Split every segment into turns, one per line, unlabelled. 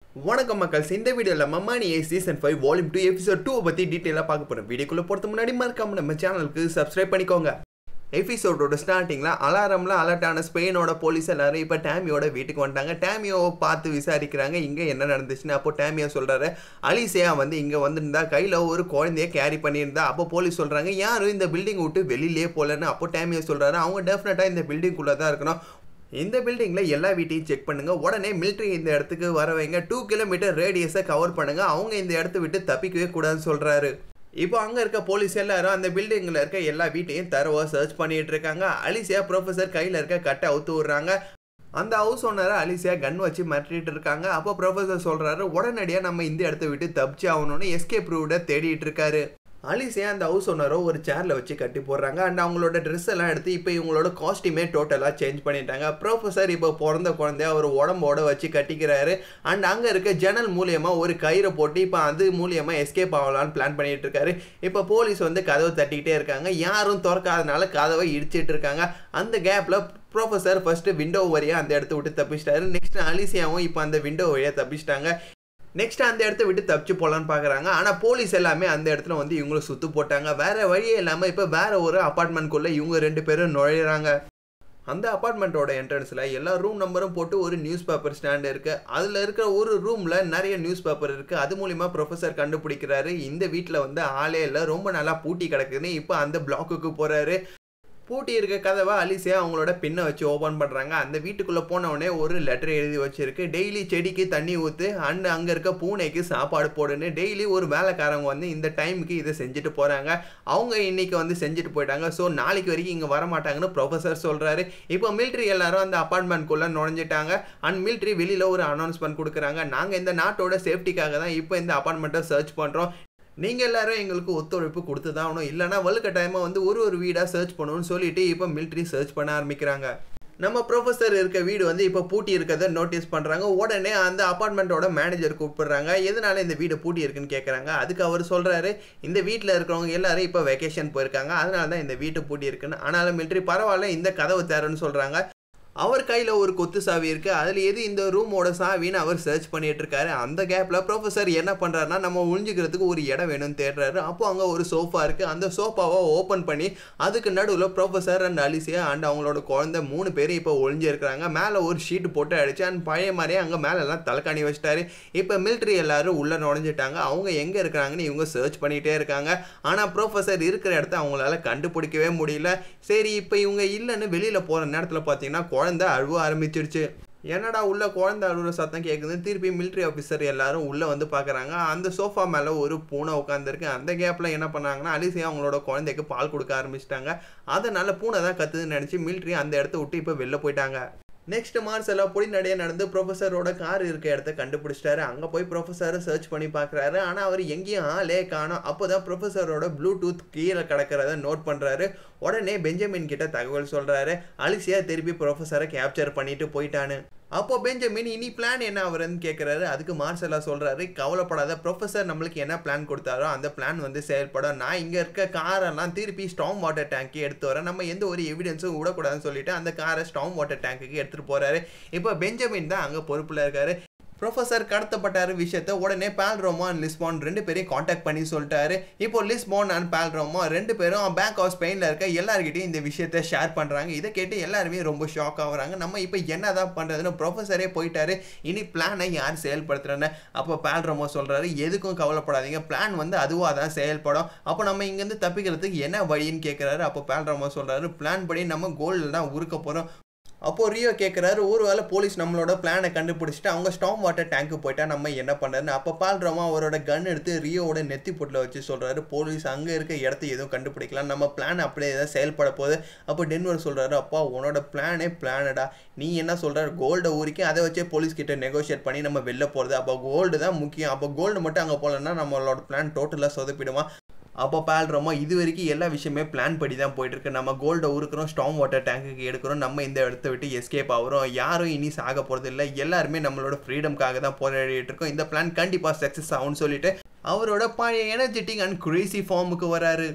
வணக்கம் மக்கள்ஸ் இந்த வீடியோவில் மம்மானி ஏ season five volume two episode two பற்றி டீட்டெயிலாக பார்க்க போகிறோம் வீடியோக்குள்ளே போகிறது முன்னாடி மறக்காம நம்ம சேனலுக்கு சப்ஸ்கிரைப் பண்ணிக்கோங்க எபிசோடோட ஸ்டார்டிங்கில் அலாரமில் அலர்ட்டான ஸ்பெயினோட போலீஸ் எல்லாரும் இப்போ டேமியோட வீட்டுக்கு வந்துட்டாங்க டேமியோவை பார்த்து விசாரிக்கிறாங்க இங்கே என்ன நடந்துச்சுன்னு அப்போ டேமியோ சொல்கிறாரு அலிசியா வந்து இங்கே வந்திருந்தா கையில் ஒரு குழந்தைய கேரி பண்ணியிருந்தா அப்போ போலீஸ் சொல்கிறாங்க யாரும் இந்த பில்டிங் விட்டு வெளியிலே போகலன்னு அப்போ டேமியோ சொல்கிறாரு அவங்க டெஃபினட்டாக இந்த பில்டிங்குள்ளே தான் இருக்கணும் இந்த பில்டிங்கில் எல்லா வீட்டையும் செக் பண்ணுங்க உடனே மிலிட்ரி இந்த இடத்துக்கு வர வைங்க டூ கிலோமீட்டர் ரேடியஸை கவர் பண்ணுங்க அவங்க இந்த இடத்த விட்டு தப்பிக்கவே கூடாதுன்னு சொல்றாரு இப்போ அங்கே இருக்க போலீஸ் எல்லாரும் அந்த பில்டிங்கில் இருக்க எல்லா வீட்டையும் தரவா சர்ச் பண்ணிட்டு இருக்காங்க அலிசியா ப்ரொஃபஸர் கையில் இருக்க கட்டை அவுத்து விடுறாங்க அந்த ஹவுஸ் ஓனரை அலிசியா கன் வச்சு மிரட்டிட்டு இருக்காங்க அப்போ ப்ரொஃபஸர் சொல்றாரு உடனடியாக நம்ம இந்த இடத்த விட்டு தப்பிச்சு ஆகணும்னு எஸ்கேப் ரூட தேடிட்டு இருக்காரு அலிசியா அந்த ஹவுஸ் ஓனரோ ஒரு சேரில் வச்சு கட்டி போடுறாங்க அண்ட் அவங்களோட ட்ரெஸ் எல்லாம் எடுத்து இப்போ இவங்களோட காஸ்டியூமே டோட்டலாக சேஞ்ச் பண்ணிட்டாங்க ப்ரொஃபஸர் இப்போ பிறந்த குழந்தைய அவர் உடம்போட வச்சு கட்டிக்கிறாரு அண்ட் அங்கே இருக்க ஜன்னல் மூலியமாக ஒரு கயிறை போட்டு இப்போ அது மூலியமாக எஸ்கேப் ஆகலான்னு பிளான் பண்ணிட்டு இருக்காரு இப்போ போலீஸ் வந்து கதவை தட்டிக்கிட்டே இருக்காங்க யாரும் திறக்காதனால கதவை இடிச்சிட்டு இருக்காங்க அந்த கேப்பில் ப்ரொஃபஸர் ஃபர்ஸ்ட் விண்டோ வழியாக அந்த இடத்த விட்டு தப்பிச்சிட்டாரு நெக்ஸ்ட் அலிசியாவும் இப்போ அந்த விண்டோ வழியாக தப்பிச்சிட்டாங்க நெக்ஸ்ட் அந்த இடத்த விட்டு தப்பிச்சு போகலான்னு பார்க்குறாங்க ஆனால் போலீஸ் எல்லாமே அந்த இடத்துல வந்து இவங்களை சுற்று போட்டாங்க வேற வழியே இல்லாமல் இப்போ வேற ஒரு அப்பார்ட்மெண்ட்குள்ளே இவங்க ரெண்டு பேரும் நுழையிறாங்க அந்த அப்பார்ட்மெண்ட்டோட என்ட்ரன்ஸில் எல்லா ரூம் நம்பரும் போட்டு ஒரு நியூஸ் பேப்பர் ஸ்டாண்ட் இருக்குது அதில் இருக்கிற ஒரு ரூமில் நிறைய நியூஸ் பேப்பர் இருக்குது அது மூலிமா ப்ரொஃபஸர் கண்டுபிடிக்கிறாரு இந்த வீட்டில் வந்து ஆளே இல்லை ரொம்ப நல்லா பூட்டி கிடக்குதுன்னு இப்போ அந்த பிளாக்குக்கு போகிறாரு பூட்டி இருக்க கதவை அலிசியா அவங்களோட பின்னை வச்சு ஓப்பன் பண்ணுறாங்க அந்த வீட்டுக்குள்ளே போனவுடனே ஒரு லெட்டர் எழுதி வச்சிருக்கு டெய்லி செடிக்கு தண்ணி ஊற்று அண்ட் அங்கே இருக்க பூனைக்கு சாப்பாடு போடுன்னு டெய்லி ஒரு வேலைக்காரங்க வந்து இந்த டைமுக்கு இதை செஞ்சுட்டு போகிறாங்க அவங்க இன்னைக்கு வந்து செஞ்சுட்டு போயிட்டாங்க ஸோ நாளைக்கு வரைக்கும் இங்கே வரமாட்டாங்கன்னு ப்ரொஃபஸர் சொல்கிறாரு இப்போ மிலிட்ரி எல்லாரும் அந்த அப்பார்ட்மெண்ட்குள்ளே நுழைஞ்சிட்டாங்க அண்ட் மிலிட்ரி வெளியில் ஒரு அனௌன்ஸ்மெண்ட் கொடுக்குறாங்க நாங்கள் இந்த நாட்டோட சேஃப்டிக்காக தான் இப்போ இந்த அப்பார்ட்மெண்ட்டை சர்ச் பண்ணுறோம் நீங்கள் எல்லாரும் எங்களுக்கு ஒத்துழைப்பு கொடுத்து தான் ஆகணும் இல்லைனா வலுக்கட்டாயமாக வந்து ஒரு ஒரு வீடாக சர்ச் பண்ணணும்னு சொல்லிட்டு இப்போ மிலிட்ரி சர்ச் பண்ண ஆரம்பிக்கிறாங்க நம்ம ப்ரொஃபஸர் இருக்க வீடு வந்து இப்போ பூட்டி இருக்கிறத நோட்டீஸ் பண்ணுறாங்க உடனே அந்த அப்பார்ட்மெண்ட்டோட மேனேஜர் கூப்பிடுறாங்க எதனால இந்த வீடு பூட்டி இருக்குன்னு கேட்குறாங்க அதுக்கு அவர் சொல்கிறாரு இந்த வீட்டில் இருக்கிறவங்க எல்லாரும் இப்போ வெக்கேஷன் போயிருக்காங்க அதனால தான் இந்த வீட்டு பூட்டி இருக்குன்னு ஆனாலும் மிலிட்ரி பரவாயில்ல இந்த கதவு தேரன்னு சொல்கிறாங்க அவர் கையில் ஒரு கொத்து சாவி இருக்குது அதில் எது இந்த ரூமோட சாவின்னு அவர் சர்ச் பண்ணிட்டு இருக்காரு அந்த கேப்பில் ப்ரொஃபஸர் என்ன பண்ணுறாருனா நம்ம ஒழிஞ்சிக்கிறதுக்கு ஒரு இடம் வேணும்னு தேடுறாரு அப்போ அங்கே ஒரு சோஃபா இருக்குது அந்த சோஃபாவை ஓப்பன் பண்ணி அதுக்கு நடுவில் ப்ரொஃபஸர் அண்ட் அலிசியா அண்ட் அவங்களோட குழந்தை மூணு பேரும் இப்போ ஒழிஞ்சிருக்கிறாங்க மேலே ஒரு ஷீட் போட்டு அடிச்சு அண்ட் பழைய மாதிரியே அங்கே மேலெல்லாம் தலைக்காணி வச்சிட்டாரு இப்போ மிலிட்ரி எல்லாரும் உள்ளே நுழைஞ்சிட்டாங்க அவங்க எங்கே இருக்கிறாங்கன்னு இவங்க சர்ச் பண்ணிகிட்டே இருக்காங்க ஆனால் ப்ரொஃபஸர் இருக்கிற இடத்த அவங்களால கண்டுபிடிக்கவே முடியல சரி இப்போ இவங்க இல்லைன்னு வெளியில் போகிற நேரத்தில் பார்த்தீங்கன்னா குழந்தை அழுவ ஆரம்பிச்சிருச்சு என்னடா உள்ள குழந்தை அழுகுற சத்தம் கேட்குது திருப்பி மிலிட்ரி ஆஃபீஸர் எல்லாரும் உள்ளே வந்து பார்க்குறாங்க அந்த சோஃபா மேலே ஒரு பூனை உட்காந்துருக்கு அந்த கேப்பில் என்ன பண்ணாங்கன்னா அலிசியா அவங்களோட குழந்தைக்கு பால் கொடுக்க ஆரம்பிச்சிட்டாங்க அதனால பூனை தான் கத்துதுன்னு நினச்சி மிலிட்ரி அந்த இடத்த விட்டு இப்போ வெளில போயிட்டாங்க நெக்ஸ்ட் மார்சலா பொடி நடைய நடந்து ப்ரொஃபஸரோட கார் இருக்க இடத்த கண்டுபிடிச்சிட்டாரு அங்கே போய் ப்ரொஃபஸரை சர்ச் பண்ணி பார்க்குறாரு ஆனால் அவர் எங்கேயும் ஆளே காணும் அப்போ தான் ப்ரொஃபஸரோட ப்ளூடூத் கீழே கிடக்கிறத நோட் பண்ணுறாரு உடனே பெஞ்சமின் கிட்ட தகவல் சொல்கிறாரு அலிசியா திருப்பி ப்ரொஃபஸரை கேப்சர் பண்ணிட்டு போயிட்டான்னு அப்போ பெஞ்சமின் இனி பிளான் என்ன ஆகுறதுன்னு கேட்குறாரு அதுக்கு மார்சலா சொல்கிறாரு கவலைப்படாத ப்ரொஃபஸர் நம்மளுக்கு என்ன பிளான் கொடுத்தாரோ அந்த பிளான் வந்து செயல்படும் நான் இங்கே இருக்க காரெல்லாம் திருப்பி ஸ்டாம் வாட்டர் டேங்க்கு எடுத்து வரேன் நம்ம எந்த ஒரு எவிடன்ஸும் விடக்கூடாதுன்னு சொல்லிட்டு அந்த காரை ஸ்டாம் வாட்டர் டேங்க்குக்கு எடுத்துகிட்டு போகிறாரு இப்போ பெஞ்சமின் தான் அங்கே பொறுப்பில் இருக்காரு ப்ரொஃபஸர் கடத்தப்பட்டாரு விஷயத்த உடனே பால்ரோமோ அண்ட் லிஸ்பான் ரெண்டு பேரையும் காண்டாக்ட் பண்ணி சொல்லிட்டாரு இப்போ லிஸ்பான் அண்ட் பால்ரோமோ ரெண்டு பேரும் பேங்க் ஆஃப் ஸ்பெயினில் இருக்க எல்லாருக்கிட்டையும் இந்த விஷயத்த ஷேர் பண்ணுறாங்க இதை கேட்டு எல்லாருமே ரொம்ப ஷாக் ஆகுறாங்க நம்ம இப்போ என்ன தான் பண்ணுறதுன்னு ப்ரொஃபஸரே போயிட்டாரு இனி பிளானை யார் செயல்படுத்துறேன்னு அப்போ பால்ரோமோ சொல்கிறாரு எதுக்கும் கவலைப்படாதீங்க பிளான் வந்து அதுவாக தான் செயல்படும் அப்போ நம்ம இங்கேருந்து தப்பிக்கிறதுக்கு என்ன வழின்னு கேட்குறாரு அப்போ பால்ரோமோ சொல்கிறாரு பிளான் படி நம்ம கோல்டில் தான் உருக்க போகிறோம் அப்போது ரியோ கேட்குறாரு ஒருவேளை போலீஸ் நம்மளோட பிளானை கண்டுபிடிச்சிட்டு அவங்க ஸ்டாம் வாட்டர் டேங்க்கு போயிட்டா நம்ம என்ன பண்ணுறதுன்னு அப்போ பால்ரோமா அவரோட கன் எடுத்து ரியோவோட நெத்தி பொட்டில் வச்சு சொல்கிறாரு போலீஸ் அங்கே இருக்க இடத்த எதுவும் கண்டுபிடிக்கலாம் நம்ம பிளான் அப்படியே தான் செயல்பட போகுது அப்போ டென்வர் சொல்கிறாரு அப்பா உன்னோட பிளானே பிளானடா நீ என்ன சொல்கிறாரு கோல்டை ஊறிக்கி அதை வச்சே போலீஸ் கிட்ட நெகோஷியேட் பண்ணி நம்ம வெளில போகிறது அப்போ கோல்டு தான் முக்கியம் அப்போ கோல்டு மட்டும் அங்கே போகலன்னா நம்மளோட பிளான் டோட்டலாக சொதப்பிடுமா அப்போ பால்றோமோ இது வரைக்கும் எல்லா விஷயமே பிளான் படி தான் போயிட்டு இருக்கு நம்ம கோல்டை உருக்குறோம் ஸ்டாம் வாட்டர் டேங்குக்கு எடுக்கிறோம் நம்ம இந்த இடத்த விட்டு எஸ்கேப் ஆகிறோம் யாரும் இனி சாக போகிறது இல்லை எல்லாருமே நம்மளோட ஃப்ரீடம்காக தான் போராடிட்டு இருக்கோம் இந்த பிளான் கண்டிப்பாக சக்ஸஸ் ஆகும்னு சொல்லிட்டு அவரோட பழைய எனர்ஜெட்டிக் அண்ட் குரேசி ஃபார்முக்கு வராரு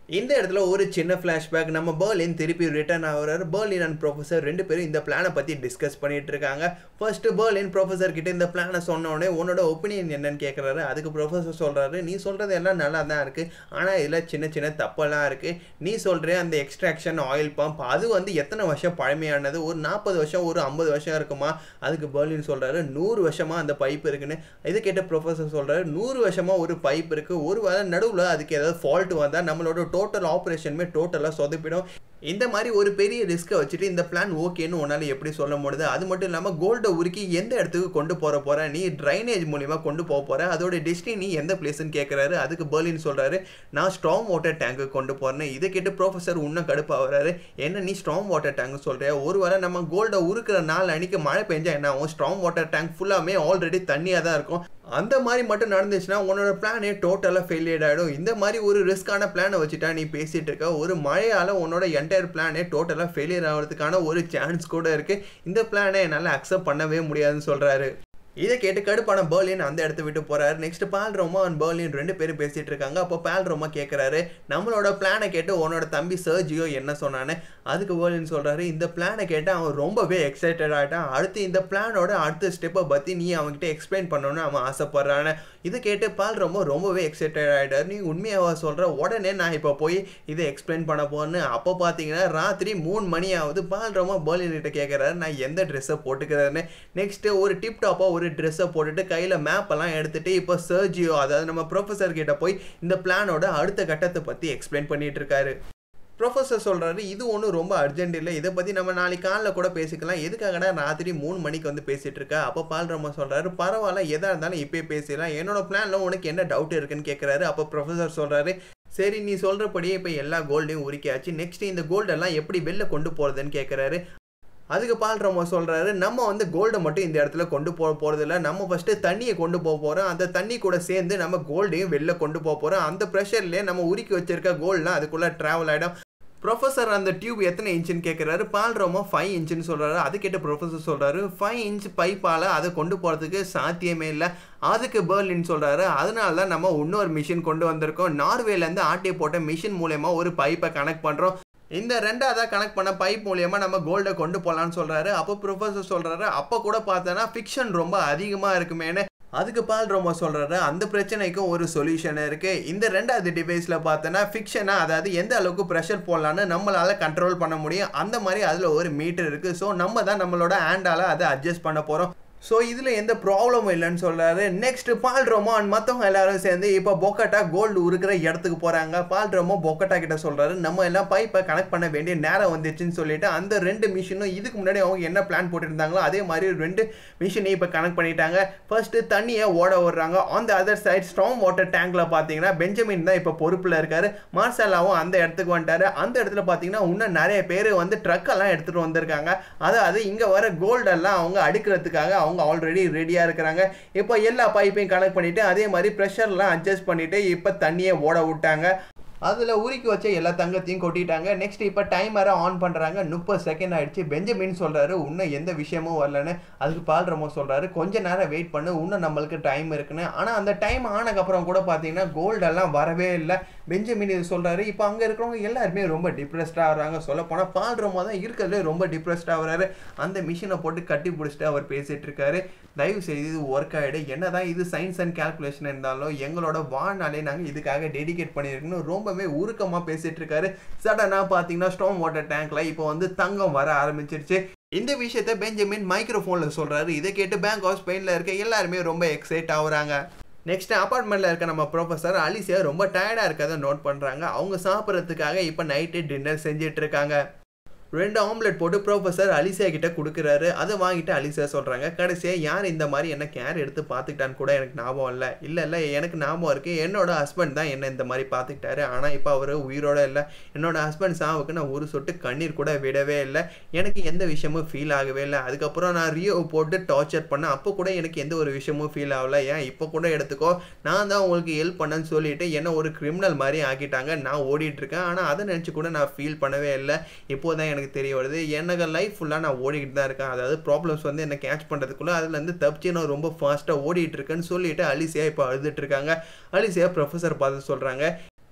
இந்த இடத்துல ஒரு சின்ன ஃப்ளாஷ்பேக் நம்ம பர்லின் திருப்பி ரிட்டர்ன் ஆகுறாரு பர்லின் அண்ட் ப்ரொஃபஸர் ரெண்டு பேரும் இந்த பிளானை பற்றி டிஸ்கஸ் பண்ணிட்டு இருக்காங்க ஃபர்ஸ்ட் பர்லின் ப்ரொஃபஸர் கிட்ட இந்த பிளானை சொன்ன உடனே உன்னோட ஒப்பீனியன் என்னன்னு கேட்குறாரு அதுக்கு ப்ரொஃபஸர் சொல்கிறாரு நீ சொல்கிறது எல்லாம் நல்லா தான் இருக்குது ஆனால் இதில் சின்ன சின்ன தப்பெல்லாம் இருக்குது நீ சொல்கிற அந்த எக்ஸ்ட்ராக்ஷன் ஆயில் பம்ப் அது வந்து எத்தனை வருஷம் பழமையானது ஒரு நாற்பது வருஷம் ஒரு ஐம்பது வருஷம் இருக்குமா அதுக்கு பர்லின் சொல்கிறாரு நூறு வருஷமாக அந்த பைப் இருக்குன்னு இது கேட்ட ப்ரொஃபஸர் சொல்கிறாரு நூறு வருஷமாக ஒரு பைப் இருக்குது ஒரு வேளை நடுவில் அதுக்கு ஏதாவது ஃபால்ட் வந்தால் நம்மளோட டோட்டல் ஆப்ரேஷனுமே டோட்டலாக சொதப்பிடும் இந்த மாதிரி ஒரு பெரிய ரிஸ்க்கை வச்சுட்டு இந்த பிளான் ஓகேன்னு உன்னால் எப்படி சொல்ல முடியுது அது மட்டும் இல்லாமல் கோல்டை உருக்கி எந்த இடத்துக்கு கொண்டு போகிற போகிற நீ ட்ரைனேஜ் மூலிமா கொண்டு போக போகிற அதோட டெஸ்டினி எந்த பிளேஸ்னு கேட்குறாரு அதுக்கு பர்லின் சொல்கிறாரு நான் ஸ்ட்ராங் வாட்டர் டேங்க்கு கொண்டு போகிறேன்னு இதை கேட்டு ப்ரொஃபஸர் இன்னும் கடுப்பாகிறாரு என்ன நீ ஸ்ட்ராங் வாட்டர் டேங்க் சொல்கிற ஒருவேளை நம்ம கோல்டை உருக்கிற நாள் அன்னைக்கு மழை பெஞ்சா என்ன ஆகும் ஸ்ட்ராங் வாட்டர் டேங்க் ஃபுல்லாமே ஆல்ரெடி தண்ணியாக தான் இருக்கும் அந்த மாதிரி மட்டும் நடந்துச்சுன்னா உன்னோட பிளானே டோட்டலாக ஃபெயிலியர் ஆகிடும் இந்த மாதிரி ஒரு ரிஸ்க்கான பிளானை வச்சுட்டா நீ பேசிகிட்டு இருக்க ஒரு மழையால் உன்னோட என்டையர் பிளானே டோட்டலாக ஃபெயிலியர் ஆகிறதுக்கான ஒரு சான்ஸ் கூட இருக்குது இந்த பிளானை என்னால் அக்செப்ட் பண்ணவே முடியாதுன்னு சொல்கிறாரு இதை கேட்டு கடுப்பான பர்லின் அந்த இடத்த விட்டு போறாரு next Palermo and Berlin ரெண்டு பேரும் பேசிட்டு இருக்காங்க அப்போ பால் ரோமா கேட்குறாரு நம்மளோட பிளானை கேட்டு உன்னோட தம்பி சர்ஜியோ என்ன சொன்னான்னு அதுக்கு பர்லின் சொல்றாரு இந்த பிளானை கேட்டு அவன் ரொம்பவே எக்ஸைட்டட் ஆகிட்டான் அடுத்து இந்த பிளானோட அடுத்த ஸ்டெப்பை பற்றி நீ அவன்கிட்ட எக்ஸ்பிளைன் பண்ணணும்னு அவன் ஆசைப்படுறான்னு இதை கேட்டு பால் ரொம்ப ரொம்பவே எக்ஸைட்டட் ஆகிட்டார் நீ உண்மையாக சொல்கிற உடனே நான் இப்போ போய் இதை எக்ஸ்பிளைன் பண்ண போறேன்னு அப்போ பார்த்தீங்கன்னா ராத்திரி மூணு மணி ஆகுது பால் ரொம்ப பர்லின் கிட்ட கேட்குறாரு நான் எந்த ட்ரெஸ்ஸை போட்டுக்கிறேன்னு நெக்ஸ்ட்டு ஒரு டிப் டாப்பாக ஒரு ட்ரெஸ்ஸை போட்டுட்டு கையில் மேப் எல்லாம் எடுத்துட்டு இப்போ சர்ஜியோ அதாவது நம்ம ப்ரொஃபஸர் கிட்ட போய் இந்த பிளானோட அடுத்த கட்டத்தை பற்றி எக்ஸ்பிளைன் பண்ணிட்டு இருக்காரு ப்ரொஃபஸர் சொல்கிறாரு இது ஒன்றும் ரொம்ப அர்ஜென்ட் இல்லை இதை பற்றி நம்ம நாளைக்கு காலைல கூட பேசிக்கலாம் எதுக்காகடா ராத்திரி மூணு மணிக்கு வந்து பேசிகிட்டு இருக்கா அப்போ பால்ரம்மா சொல்கிறாரு பரவாயில்ல எதாக இருந்தாலும் இப்போயே பேசிடலாம் என்னோட பிளானில் உனக்கு என்ன டவுட் இருக்குன்னு கேட்குறாரு அப்போ ப்ரொஃபஸர் சொல்கிறாரு சரி நீ சொல்கிறபடியே இப்போ எல்லா கோல்டையும் உரிக்காச்சு நெக்ஸ்ட் இந்த கோல்டெல்லாம் எப்படி வெளில கொண்டு போகிறதுன்னு கேட்குறாரு அதுக்கு பால்ரமோ சொல்கிறாரு நம்ம வந்து கோல்டை மட்டும் இந்த இடத்துல கொண்டு போக போகிறதில்ல நம்ம ஃபஸ்ட்டு தண்ணியை கொண்டு போக போகிறோம் அந்த தண்ணி கூட சேர்ந்து நம்ம கோல்டையும் வெளில கொண்டு போக போகிறோம் அந்த ப்ரெஷர்லேயே நம்ம உருக்கி வச்சிருக்க கோல்ட்லாம் அதுக்குள்ளே ட்ராவல் ஆகிடும் ப்ரொஃபஸர் அந்த டியூப் எத்தனை இன்ச்சுன்னு கேட்குறாரு பால்ரோமோ ஃபைவ் இன்ச்சுன்னு சொல்கிறாரு அது கேட்ட ப்ரொஃபஸர் சொல்கிறாரு ஃபைவ் இன்ச் பைப்பால் அதை கொண்டு போகிறதுக்கு சாத்தியமே இல்லை அதுக்கு பேர்லின் சொல்கிறாரு அதனால தான் நம்ம இன்னொரு மிஷின் கொண்டு வந்திருக்கோம் நார்வேலேருந்து ஆட்டி போட்ட மிஷின் மூலயமா ஒரு பைப்பை கனெக்ட் பண்ணுறோம் இந்த ரெண்டாவதாக கனெக்ட் பண்ண பைப் மூலியமாக நம்ம கோல்டை கொண்டு போகலான்னு சொல்கிறாரு அப்போ ப்ரொஃபஸர் சொல்கிறாரு அப்போ கூட பார்த்தோன்னா ஃபிக்ஷன் ரொம்ப அதிகமாக இருக்குமேனு அதுக்கு பால் ரொம்ப சொல்கிறாரு அந்த பிரச்சனைக்கும் ஒரு சொல்யூஷன் இருக்குது இந்த ரெண்டாவது டிவைஸில் பார்த்தோன்னா ஃபிக்ஷனாக அதாவது எந்த அளவுக்கு ப்ரெஷர் போடலான்னு நம்மளால் கண்ட்ரோல் பண்ண முடியும் அந்த மாதிரி அதில் ஒரு மீட்டர் இருக்குது ஸோ நம்ம தான் நம்மளோட ஹேண்டால் அதை அட்ஜஸ்ட் பண்ண போகிறோம் ஸோ இதில் எந்த ப்ராப்ளமும் இல்லைன்னு சொல்கிறாரு நெக்ஸ்ட் பால் ரோமான் மற்றவங்க எல்லாரும் சேர்ந்து இப்போ பொக்கட்டா கோல்டு இருக்கிற இடத்துக்கு போகிறாங்க பால் ரோமோ பொக்கட்டா கிட்ட சொல்கிறாரு நம்ம எல்லாம் பைப்பை கனெக்ட் பண்ண வேண்டிய நேரம் வந்துச்சுன்னு சொல்லிட்டு அந்த ரெண்டு மிஷினும் இதுக்கு முன்னாடி அவங்க என்ன பிளான் போட்டிருந்தாங்களோ அதே மாதிரி ரெண்டு மிஷினையும் இப்போ கனெக்ட் பண்ணிட்டாங்க ஃபர்ஸ்ட்டு தண்ணியை ஓட விடுறாங்க on the other side strong water டேங்க்ல பார்த்தீங்கன்னா பெஞ்சமின் தான் இப்போ பொறுப்பில் இருக்காரு மார்சலாவும் அந்த இடத்துக்கு வந்துட்டாரு அந்த இடத்துல பார்த்தீங்கன்னா இன்னும் நிறைய பேர் வந்து ட்ரக் எல்லாம் எடுத்துகிட்டு வந்திருக்காங்க அதாவது இங்கே வர கோல்டெல்லாம் அவங்க அடுக்கிறதுக்காக அவங்க ஆல்ரெடி ரெடியாக இருக்கிறாங்க இப்போ எல்லா பைப்பையும் கனெக்ட் பண்ணிவிட்டு அதே மாதிரி ப்ரெஷர்லாம் அட்ஜஸ்ட் பண்ணிவிட்டு இப்போ தண்ணியை ஓட விட்டாங்க அதில் உருக்கி வச்ச எல்லா தங்கத்தையும் கொட்டிட்டாங்க நெக்ஸ்ட் இப்போ டைமரை ஆன் பண்ணுறாங்க முப்பது செகண்ட் ஆயிடுச்சு பெஞ்சமின் சொல்கிறாரு இன்னும் எந்த விஷயமும் வரலன்னு அதுக்கு பால்ரமோ சொல்கிறாரு கொஞ்ச நேரம் வெயிட் பண்ணு இன்னும் நம்மளுக்கு டைம் இருக்குன்னு ஆனால் அந்த டைம் ஆனதுக்கப்புறம் கூட பார்த்தீங்கன்னா கோல்டெல்லாம் வரவே இல்லை பெஞ்சமின் இது சொல்கிறாரு இப்போ அங்கே இருக்கிறவங்க எல்லாருமே ரொம்ப டிப்ரெஸ்டாக வராங்க சொல்ல போனால் பால்ரமோ தான் இருக்கிறதுலே ரொம்ப டிப்ரெஸ்டாக வராரு அந்த மிஷினை போட்டு கட்டி பிடிச்சிட்டு அவர் பேசிகிட்டு இருக்காரு தயவு செய்து இது ஒர்க் ஆகிடு என்னதான் இது சயின்ஸ் அண்ட் கேல்குலேஷன் இருந்தாலும் எங்களோட வாழ்நாளே நாங்கள் இதுக்காக டெடிகேட் பண்ணியிருக்கணும் ரொம்பவே உருக்கமாக பேசிகிட்டு இருக்காரு சடனாக பார்த்தீங்கன்னா ஸ்டோம் வாட்டர் டேங்க்ல இப்போ வந்து தங்கம் வர ஆரம்பிச்சிருச்சு இந்த விஷயத்த பெஞ்சமின் மைக்ரோஃபோனில் சொல்கிறாரு இதை கேட்டு பேங்க் ஆஃப் ஸ்பெயினில் இருக்க எல்லாருமே ரொம்ப எக்ஸைட் ஆகுறாங்க நெக்ஸ்ட் அப்பார்ட்மெண்ட்டில் இருக்க நம்ம ப்ரொஃபஸர் அலிசியா ரொம்ப டயர்டாக இருக்கதை நோட் பண்ணுறாங்க அவங்க சாப்பிட்றதுக்காக இப்போ நைட்டு டின்னர் செஞ்சிட்டு இருக்காங்க ரெண்டு ஆம்லெட் போட்டு ப்ரொஃபஸர் அலிசியா கிட்ட கொடுக்குறாரு அதை வாங்கிட்டு அலிசியா சொல்கிறாங்க கடைசியாக யார் இந்த மாதிரி என்ன கேர் எடுத்து பார்த்துக்கிட்டான்னு கூட எனக்கு ஞாபகம் இல்லை இல்லை இல்லை எனக்கு ஞாபகம் இருக்குது என்னோட ஹஸ்பண்ட் தான் என்ன இந்த மாதிரி பார்த்துக்கிட்டாரு ஆனால் இப்போ அவர் உயிரோட இல்லை என்னோட ஹஸ்பண்ட் சாவுக்கு நான் ஒரு சொட்டு கண்ணீர் கூட விடவே இல்லை எனக்கு எந்த விஷயமும் ஃபீல் ஆகவே இல்லை அதுக்கப்புறம் நான் ரியோ போட்டு டார்ச்சர் பண்ணேன் அப்போ கூட எனக்கு எந்த ஒரு விஷயமும் ஃபீல் ஆகல ஏன் இப்போ கூட எடுத்துக்கோ நான் தான் உங்களுக்கு ஹெல்ப் பண்ணேன்னு சொல்லிட்டு என்ன ஒரு கிரிமினல் மாதிரி ஆக்கிட்டாங்க நான் ஓடிட்டு இருக்கேன் ஆனால் அதை நினச்சி கூட நான் ஃபீல் பண்ணவே இல்லை இப்போ தான் எனக்கு தெரிய வருது எனக்கு லைஃப் ஃபுல்லாக நான் ஓடிக்கிட்டு தான் இருக்கேன் அதாவது ப்ராப்ளம்ஸ் வந்து என்னை கேட்ச் பண்ணுறதுக்குள்ளே அதுலேருந்து தப்பிச்சு நான் ரொம்ப ஃபாஸ்ட்டாக ஓடிட்டு இருக்கேன்னு சொல்லிட்டு அலிசியா இப்போ அழுதுட்டு இருக்காங்க அலிசியா ப்ரொஃபஸர் பார்த்து சொல்கிறாங்க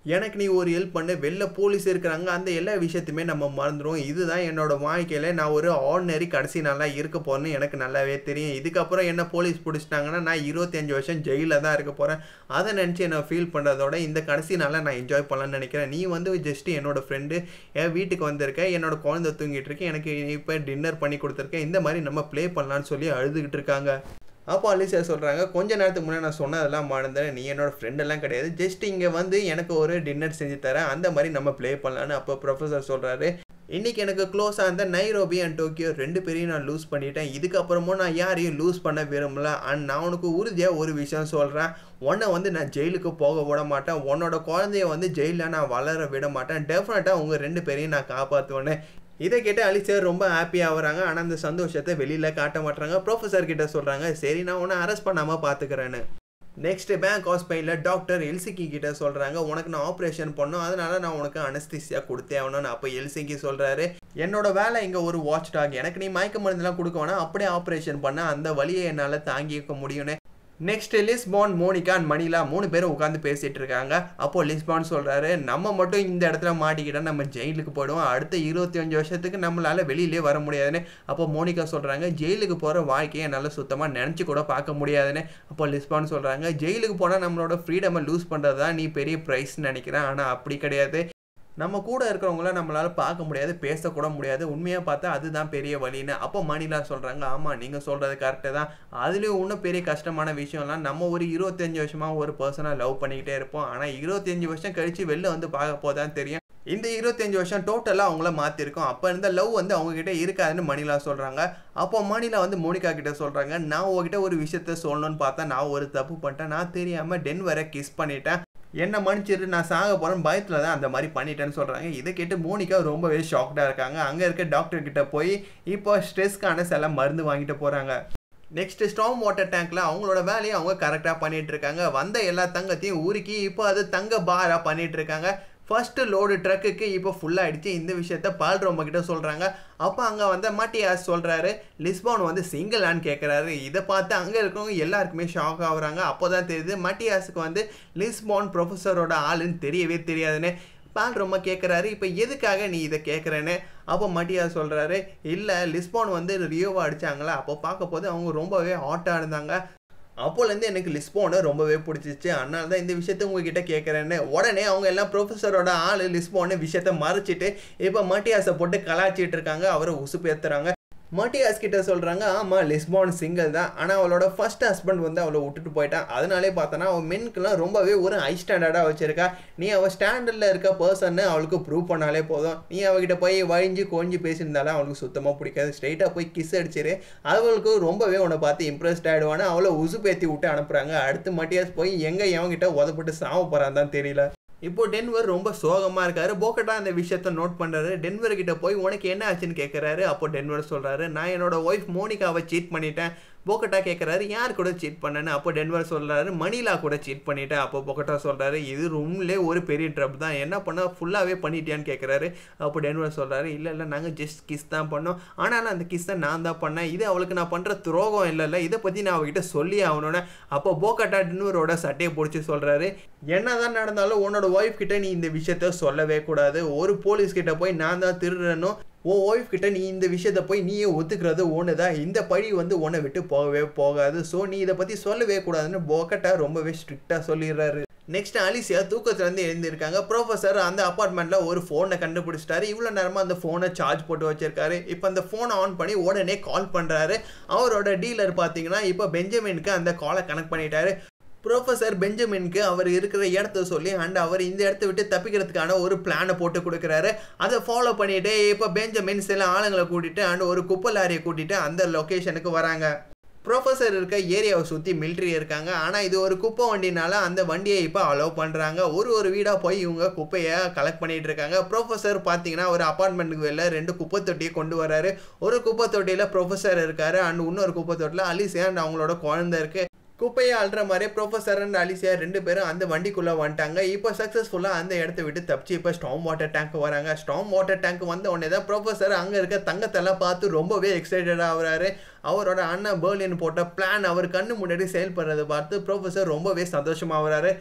எனக்கு நீ ஒரு ஹெல்ப் பண்ணு வெளில போலீஸ் இருக்கிறாங்க அந்த எல்லா விஷயத்தையுமே நம்ம மறந்துடும் இதுதான் என்னோட வாழ்க்கையில் நான் ஒரு ஆர்டினரி கடைசி நாளாக இருக்க போகிறேன்னு எனக்கு நல்லாவே தெரியும் இதுக்கப்புறம் என்ன போலீஸ் பிடிச்சிட்டாங்கன்னா நான் இருபத்தஞ்சு வருஷம் ஜெயிலில் தான் இருக்க போகிறேன் அதை நினச்சி நான் ஃபீல் பண்ணுறதோட இந்த கடைசி நாளை நான் என்ஜாய் பண்ணலான்னு நினைக்கிறேன் நீ வந்து ஜஸ்ட் என்னோட ஃப்ரெண்டு என் வீட்டுக்கு வந்திருக்க என்னோட குழந்தை தூங்கிட்டு இருக்கு எனக்கு இப்போ டின்னர் பண்ணி கொடுத்துருக்கேன் இந்த மாதிரி நம்ம ப்ளே பண்ணலான்னு சொல்லி அழுதுகிட்டு இருக்காங்க அப்போ அலிசா சொல்கிறாங்க கொஞ்ச நேரத்துக்கு முன்னாடி நான் சொன்னதெல்லாம் மறந்தேன் நீ என்னோட ஃப்ரெண்டெல்லாம் கிடையாது ஜஸ்ட் இங்கே வந்து எனக்கு ஒரு டின்னர் செஞ்சு தரேன் அந்த மாதிரி நம்ம ப்ளே பண்ணலான்னு அப்போ ப்ரொஃபஸர் சொல்கிறாரு இன்றைக்கி எனக்கு க்ளோஸாக இருந்த நைரோபி அண்ட் டோக்கியோ ரெண்டு பேரையும் நான் லூஸ் பண்ணிட்டேன் இதுக்கப்புறமும் நான் யாரையும் லூஸ் பண்ண விரும்பல அண்ட் நான் உனக்கு உறுதியாக ஒரு விஷயம் சொல்கிறேன் உன்னை வந்து நான் ஜெயிலுக்கு போக விட மாட்டேன் உன்னோட குழந்தைய வந்து ஜெயிலில் நான் வளர விட மாட்டேன் டெஃபினட்டாக உங்கள் ரெண்டு பேரையும் நான் காப்பாற்றுவேன்னு இதை கேட்டு அலிசர் ரொம்ப ஹாப்பியாக வராங்க ஆனால் அந்த சந்தோஷத்தை வெளியில் காட்ட மாட்டாங்க ப்ரொஃபஸர் கிட்ட சொல்கிறாங்க சரி நான் உன்னை அரெஸ்ட் பண்ணாமல் பார்த்துக்கிறேன்னு நெக்ஸ்ட் பேங்க் ஹாஸ்பிட்டலில் டாக்டர் எல்சிக்கி கிட்ட சொல்கிறாங்க உனக்கு நான் ஆப்ரேஷன் பண்ணோம் அதனால நான் உனக்கு அனஸ்திசியா கொடுத்தே ஆகணும்னு அப்போ எல்சிக்கி சொல்கிறாரு என்னோட வேலை இங்கே ஒரு வாட்ச் டாக் எனக்கு நீ மயக்க மருந்துலாம் கொடுக்க வேணா அப்படியே ஆப்ரேஷன் பண்ண அந்த வழியை என்னால் தாங்கிக்க முடியும்னு next Lisbon Monica and Manila மூணு பேரும் உட்காந்து பேசிட்டு இருக்காங்க அப்போ லிஸ்பான் சொல்றாரு நம்ம மட்டும் இந்த இடத்துல மாட்டிக்கிட்டா நம்ம ஜெயிலுக்கு போயிடுவோம் அடுத்த இருபத்தி அஞ்சு வருஷத்துக்கு நம்மளால வெளியிலே வர முடியாதுன்னு அப்போ மோனிகா சொல்றாங்க ஜெயிலுக்கு போற வாழ்க்கையை என்னால் சுத்தமா நினைச்சு கூட பார்க்க முடியாதுன்னு அப்போ லிஸ்பான் சொல்றாங்க ஜெயிலுக்கு போனால் நம்மளோட ஃப்ரீடமை லூஸ் பண்றது தான் நீ பெரிய ப்ரைஸ்ன்னு நினைக்கிறேன் ஆனால் அப்படி கிடையாது நம்ம கூட இருக்கிறவங்கள நம்மளால பார்க்க முடியாது பேசக்கூட முடியாது உண்மையாக பார்த்தா அதுதான் பெரிய வழின்னு அப்போ மணிலா சொல்கிறாங்க ஆமாம் நீங்கள் சொல்கிறது கரெக்டு தான் அதுலேயும் இன்னும் பெரிய கஷ்டமான விஷயம்லாம் நம்ம ஒரு இருபத்தஞ்சி வருஷமாக ஒரு பர்சனை லவ் பண்ணிக்கிட்டே இருப்போம் ஆனால் இருபத்தஞ்சி வருஷம் கழித்து வெளில வந்து பார்க்க போதான் தெரியும் இந்த இருபத்தஞ்சி வருஷம் டோட்டலாக அவங்கள மாற்றிருக்கோம் அப்போ இருந்த லவ் வந்து அவங்கக்கிட்ட இருக்காதுன்னு மணிலா சொல்கிறாங்க அப்போ மணிலா வந்து மோனிகா கிட்ட சொல்கிறாங்க நான் உங்ககிட்ட ஒரு விஷயத்த சொல்லணும்னு பார்த்தா நான் ஒரு தப்பு பண்ணிட்டேன் நான் தெரியாமல் டென்வரை கிஸ் பண்ணிட்டேன் என்ன மன்னிச்சிட்டு நான் சாக போகிறேன் பயத்தில் தான் அந்த மாதிரி பண்ணிட்டேன்னு சொல்கிறாங்க இதை கேட்டு மோனிகா ரொம்பவே ஷாக்டாக இருக்காங்க அங்கே இருக்க டாக்டர் கிட்ட போய் இப்போ ஸ்ட்ரெஸ்க்கான சில மருந்து வாங்கிட்டு போகிறாங்க நெக்ஸ்ட் ஸ்டாம் வாட்டர் டேங்க்ல அவங்களோட வேலையை அவங்க கரெக்டாக பண்ணிட்டு இருக்காங்க வந்த எல்லா தங்கத்தையும் ஊருக்கி இப்போ அது தங்க பாரா பண்ணிட்டு இருக்காங்க ஃபர்ஸ்ட் லோடு ட்ரக்குக்கு இப்போ ஃபுல்லாகிடுச்சு இந்த விஷயத்த பால்ரோம கிட்ட சொல்கிறாங்க அப்போ அங்கே வந்து மாட்டியாஸ் சொல்கிறாரு லிஸ்பான் வந்து சிங்கிளான்னு கேட்குறாரு இதை பார்த்து அங்கே இருக்கிறவங்க எல்லாருக்குமே ஷாக் ஆகுறாங்க அப்போ தான் தெரியுது மட்டியாஸுக்கு வந்து லிஸ்பான் ப்ரொஃபஸரோட ஆளுன்னு தெரியவே தெரியாதுன்னு பால் ரொம்ப கேட்குறாரு இப்போ எதுக்காக நீ இதை கேட்குறேன்னு அப்போ மட்டியா சொல்கிறாரு இல்லை லிஸ்பான் வந்து ரியோவா அடித்தாங்களா அப்போ பார்க்க போது அவங்க ரொம்பவே ஹாட்டாக இருந்தாங்க அப்போலேருந்து எனக்கு லிஸ்போனை ரொம்பவே பிடிச்சிச்சு அதனால தான் இந்த விஷயத்த உங்ககிட்ட கேட்குறேன்னு உடனே அவங்க எல்லாம் ப்ரொஃபஸரோட ஆள் லிஸ்போன்னு விஷயத்த மறைச்சிட்டு இப்போ மட்டியாஸை போட்டு கலாச்சிட்டு இருக்காங்க அவரை உசுப்பேத்துறாங்க மட்டியாஸ் கிட்ட சொல்கிறாங்க ஆமாம் லிஸ்பான் சிங்கிள் தான் ஆனால் அவளோட ஃபர்ஸ்ட் ஹஸ்பண்ட் வந்து அவளை விட்டுட்டு போயிட்டான் அதனாலே பார்த்தோன்னா அவன் மென்க்கெலாம் ரொம்பவே ஒரு ஹை ஸ்டாண்டர்டாக வச்சிருக்கா நீ அவள் ஸ்டாண்டர்டில் இருக்க பர்சன்னு அவளுக்கு ப்ரூவ் பண்ணாலே போதும் நீ அவகிட்ட போய் வழிஞ்சு கொஞ்சி பேசியிருந்தாலும் அவளுக்கு சுத்தமாக பிடிக்காது ஸ்ட்ரைட்டாக போய் கிஸ் அடிச்சிரு அவளுக்கு ரொம்பவே உன்னை பார்த்து இம்ப்ரெஸ்ட் ஆகிடுவான்னு அவளை உசுப்பேத்தி விட்டு அனுப்புகிறாங்க அடுத்து மட்டியாஸ் போய் எங்கே எவங்கிட்ட உதப்பட்டு சாவ போகிறான் தான் தெரியல இப்போ டென்வர் ரொம்ப சோகமாக இருக்காரு போக்கட்டா அந்த விஷயத்த நோட் பண்ணுறாரு டென்வர் கிட்ட போய் உனக்கு என்ன ஆச்சுன்னு கேட்குறாரு அப்போ டென்வர் சொல்கிறாரு நான் என்னோட ஒய்ஃப் மோனிகாவை சீட் பண்ணிட்டேன் போக்கட்டா கேட்குறாரு யார் கூட சீட் பண்ணேன்னு அப்போ டென்வர் சொல்கிறாரு மணிலா கூட சீட் பண்ணிட்டேன் அப்போ போக்கட்டா சொல்கிறாரு இது ரூம்லே ஒரு பெரிய ட்ரப் தான் என்ன பண்ண ஃபுல்லாகவே பண்ணிட்டியான்னு கேட்குறாரு அப்போ டென்வர் சொல்கிறாரு இல்லை இல்லை நாங்கள் ஜஸ்ட் கிஸ் தான் பண்ணோம் ஆனாலும் அந்த கிஸ்ஸை நான் தான் பண்ணேன் இது அவளுக்கு நான் பண்ணுற துரோகம் இல்லைல்ல இதை பற்றி நான் அவகிட்ட சொல்லி ஆகணும்னு அப்போ போக்கட்டா டென்வரோட சட்டையை பிடிச்சி சொல்கிறாரு என்ன தான் நடந்தாலும் உன்னோட ஒய்ஃப் கிட்ட நீ இந்த விஷயத்த சொல்லவே கூடாது ஒரு போலீஸ் கிட்ட போய் நான் தான் திருடுறனும் உன் ஒய்ஃப் கிட்ட நீ இந்த விஷயத்த போய் நீயே ஒத்துக்கிறது ஒன்று தான் இந்த பழி வந்து உன்னை விட்டு போகவே போகாது ஸோ நீ இதை பற்றி சொல்லவே கூடாதுன்னு போக்கட்டா ரொம்பவே ஸ்ட்ரிக்டாக சொல்லிடுறாரு நெக்ஸ்ட் அலிசியா தூக்கத்துலேருந்து எழுந்திருக்காங்க ப்ரொஃபஸர் அந்த அப்பார்ட்மெண்ட்டில் ஒரு ஃபோனை கண்டுபிடிச்சிட்டாரு இவ்வளோ நேரமாக அந்த ஃபோனை சார்ஜ் போட்டு வச்சிருக்காரு இப்போ அந்த ஃபோனை ஆன் பண்ணி உடனே கால் பண்ணுறாரு அவரோட டீலர் பார்த்தீங்கன்னா இப்போ பெஞ்சமினுக்கு அந்த காலை கனெக்ட் பண்ணிட்டாரு ப்ரொஃபஸர் பெஞ்சமின்க்கு அவர் இருக்கிற இடத்த சொல்லி அண்ட் அவர் இந்த இடத்த விட்டு தப்பிக்கிறதுக்கான ஒரு பிளானை போட்டு கொடுக்குறாரு அதை ஃபாலோ பண்ணிட்டு இப்போ பெஞ்சமின் சில ஆளுங்களை கூட்டிட்டு அண்ட் ஒரு குப்பை லாரியை கூட்டிட்டு அந்த லொக்கேஷனுக்கு வராங்க ப்ரொஃபஸர் இருக்க ஏரியாவை சுற்றி மிலிட்ரி இருக்காங்க ஆனால் இது ஒரு குப்பை வண்டினால அந்த வண்டியை இப்போ அலோவ் பண்ணுறாங்க ஒரு ஒரு வீடாக போய் இவங்க குப்பையை கலெக்ட் பண்ணிட்டு இருக்காங்க ப்ரொஃபஸர் பார்த்தீங்கன்னா ஒரு அப்பார்ட்மெண்ட்டுக்கு வெளில ரெண்டு குப்பை தொட்டியை கொண்டு வராரு ஒரு குப்பை தொட்டியில் ப்ரொஃபஸர் இருக்காரு அண்ட் இன்னொரு குப்பை தொட்டியில் அலிசியா அண்ட் அவங்களோட குழந்தை இருக்கு குப்பையை அல்ற மாதிரி ப்ரொஃபஸர் அண்ட் அலிசியா ரெண்டு பேரும் அந்த வண்டிக்குள்ளே வந்துட்டாங்க இப்போ சக்ஸஸ்ஃபுல்லாக அந்த இடத்த விட்டு தப்பிச்சு இப்போ ஸ்டாம் வாட்டர் டேங்க் வராங்க ஸ்டாம் வாட்டர் டேங்க் வந்த உடனே தான் ப்ரொஃபஸர் அங்கே இருக்க தங்கத்தெல்லாம் பார்த்து ரொம்பவே எக்ஸைட்டடாக ஆகுறாரு அவரோட அண்ணன் பேர்லின் போட்ட பிளான் அவர் கண்ணு முன்னாடி செயல்படுறதை பார்த்து ப்ரொஃபஸர் ரொம்பவே சந்தோஷமாகறாரு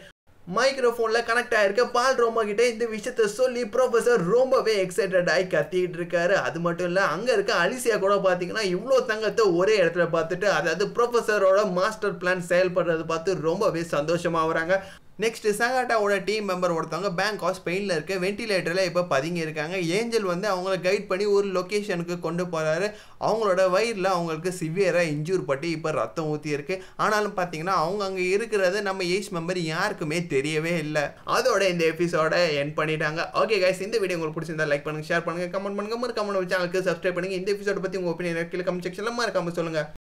மைக்ரோஃபோனில் கனெக்ட் ஆயிருக்க பால் ரோமா கிட்ட இந்த விஷயத்த சொல்லி ப்ரொஃபஸர் ரொம்பவே எக்ஸைட்டட் ஆகி கத்திக்கிட்டு இருக்காரு அது மட்டும் இல்லை அங்கே இருக்க அலிசியா கூட பார்த்தீங்கன்னா இவ்வளோ தங்கத்தை ஒரே இடத்துல பார்த்துட்டு அதாவது ப்ரொஃபஸரோட மாஸ்டர் பிளான் செயல்படுறது பார்த்து ரொம்பவே சந்தோஷமாகறாங்க நெக்ஸ்ட் சகாட்டாவோட டீம் மெம்பர் ஒருத்தவங்க பேங்க் ஆஃப் ஸ்பெயினில் இருக்க வென்டிலேட்டரில் இப்போ பதுங்கி இருக்காங்க ஏஞ்சல் வந்து அவங்கள கைட் பண்ணி ஒரு லொக்கேஷனுக்கு கொண்டு போகிறாரு அவங்களோட வயிறில் அவங்களுக்கு சிவியராக இன்ஜூர் பட்டு இப்போ ரத்தம் ஊற்றி இருக்கு ஆனாலும் பார்த்தீங்கன்னா அவங்க அங்கே இருக்கிறது நம்ம ஏஜ் மெம்பர் யாருக்குமே தெரியவே இல்லை அதோட இந்த எபிசோட என் பண்ணிட்டாங்க ஓகே கைஸ் இந்த வீடியோ உங்களுக்கு பிடிச்சிருந்தா லைக் பண்ணுங்க ஷேர் பண்ணுங்க கமெண்ட் பண்ணுங்க மறக்காம நம்ம சேனலுக்கு சப்ஸ்கிரைப் பண்ணுங்க இந்த எபிசோட பற்றி உங்கள் ஒப்பீனியன் கீழே கமெண்ட் செக்ஷனில் மறக்காம சொல்லுங்க